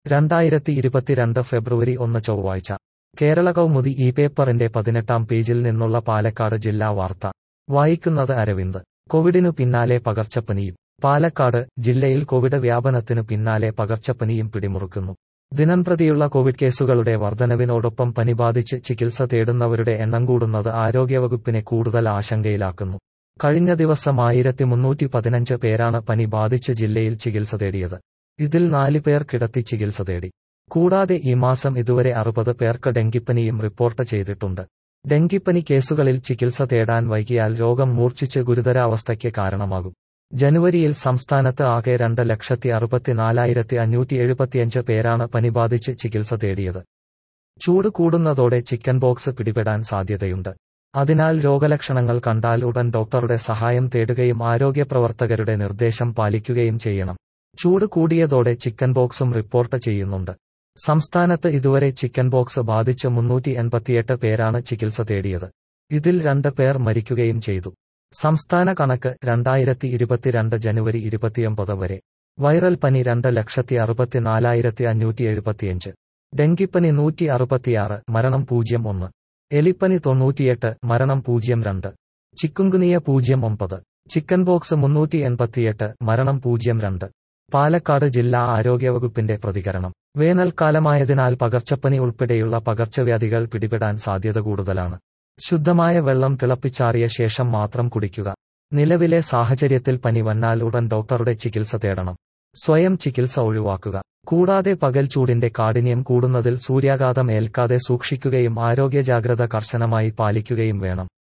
രണ്ടായിരത്തി ഇരുപത്തിരണ്ട് ഫെബ്രുവരി ഒന്ന് ചൊവ്വാഴ്ച കേരള കൗമുദി ഈ പേപ്പറിന്റെ പതിനെട്ടാം പേജിൽ നിന്നുള്ള പാലക്കാട് ജില്ലാ വാർത്ത വായിക്കുന്നത് അരവിന്ദ് കോവിഡിനു പിന്നാലെ പകർച്ചപ്പനിയും പാലക്കാട് ജില്ലയിൽ കോവിഡ് വ്യാപനത്തിനു പിന്നാലെ പകർച്ചപ്പനിയും പിടിമുറുക്കുന്നു ദിനംപ്രതിയുള്ള കോവിഡ് കേസുകളുടെ വർധനവിനോടൊപ്പം പനി ബാധിച്ച് ചികിത്സ തേടുന്നവരുടെ എണ്ണം കൂടുന്നത് ആരോഗ്യവകുപ്പിനെ കൂടുതൽ ആശങ്കയിലാക്കുന്നു കഴിഞ്ഞ ദിവസം ആയിരത്തി മുന്നൂറ്റി പതിനഞ്ച് പേരാണ് പനി ബാധിച്ച് ജില്ലയിൽ ചികിത്സ തേടിയത് ഇതിൽ നാല് പേർ കിടത്തി ചികിത്സ തേടി കൂടാതെ ഈ മാസം ഇതുവരെ അറുപത് പേർക്ക് ഡെങ്കിപ്പനിയും റിപ്പോർട്ട് ചെയ്തിട്ടുണ്ട് ഡെങ്കിപ്പനി കേസുകളിൽ ചികിത്സ തേടാൻ വൈകിയാൽ രോഗം മൂർച്ഛിച്ച് ഗുരുതരാവസ്ഥയ്ക്ക് കാരണമാകും ജനുവരിയിൽ സംസ്ഥാനത്ത് ആകെ രണ്ട് ലക്ഷത്തി അറുപത്തിനാലായിരത്തി അഞ്ഞൂറ്റി എഴുപത്തിയഞ്ച് പേരാണ് പനി ബാധിച്ച് ചികിത്സ തേടിയത് ചൂട് കൂടുന്നതോടെ ചിക്കൻ ബോക്സ് പിടിപെടാൻ സാധ്യതയുണ്ട് അതിനാൽ രോഗലക്ഷണങ്ങൾ കണ്ടാൽ ഉടൻ ഡോക്ടറുടെ സഹായം തേടുകയും ആരോഗ്യപ്രവർത്തകരുടെ നിർദ്ദേശം പാലിക്കുകയും ചെയ്യണം ചൂട് കൂടിയതോടെ ചിക്കൻ ബോക്സും റിപ്പോർട്ട് ചെയ്യുന്നുണ്ട് സംസ്ഥാനത്ത് ഇതുവരെ ചിക്കൻ ബോക്സ് ബാധിച്ച് മുന്നൂറ്റി എൺപത്തിയെട്ട് പേരാണ് ചികിത്സ തേടിയത് ഇതിൽ രണ്ട് പേർ മരിക്കുകയും ചെയ്തു സംസ്ഥാന കണക്ക് രണ്ടായിരത്തി ഇരുപത്തിരണ്ട് ജനുവരി ഇരുപത്തിയൊമ്പത് വരെ വൈറൽ പനി രണ്ട് ലക്ഷത്തി അറുപത്തിനാലായിരത്തി അഞ്ഞൂറ്റി എഴുപത്തിയഞ്ച് ഡെങ്കിപ്പനി നൂറ്റി അറുപത്തിയാറ് മരണം പൂജ്യം ഒന്ന് എലിപ്പനി തൊണ്ണൂറ്റിയെട്ട് മരണം പൂജ്യം രണ്ട് ചിക്കുങ്കുനിയ പൂജ്യം ഒമ്പത് ചിക്കൻ ബോക്സ് മുന്നൂറ്റി എൺപത്തിയെട്ട് മരണം പൂജ്യം രണ്ട് പാലക്കാട് ജില്ലാ ആരോഗ്യവകുപ്പിന്റെ പ്രതികരണം വേനൽക്കാലമായതിനാൽ പകർച്ചപ്പനി ഉൾപ്പെടെയുള്ള പകർച്ചവ്യാധികൾ പിടിപെടാൻ സാധ്യത കൂടുതലാണ് ശുദ്ധമായ വെള്ളം തിളപ്പിച്ചാറിയ ശേഷം മാത്രം കുടിക്കുക നിലവിലെ സാഹചര്യത്തിൽ പനി വന്നാൽ ഉടൻ ഡോക്ടറുടെ ചികിത്സ തേടണം സ്വയം ചികിത്സ ഒഴിവാക്കുക കൂടാതെ പകൽ ചൂടിന്റെ കാഠിന്യം കൂടുന്നതിൽ സൂര്യാഘാതം ഏൽക്കാതെ സൂക്ഷിക്കുകയും ആരോഗ്യ ജാഗ്രത കർശനമായി പാലിക്കുകയും വേണം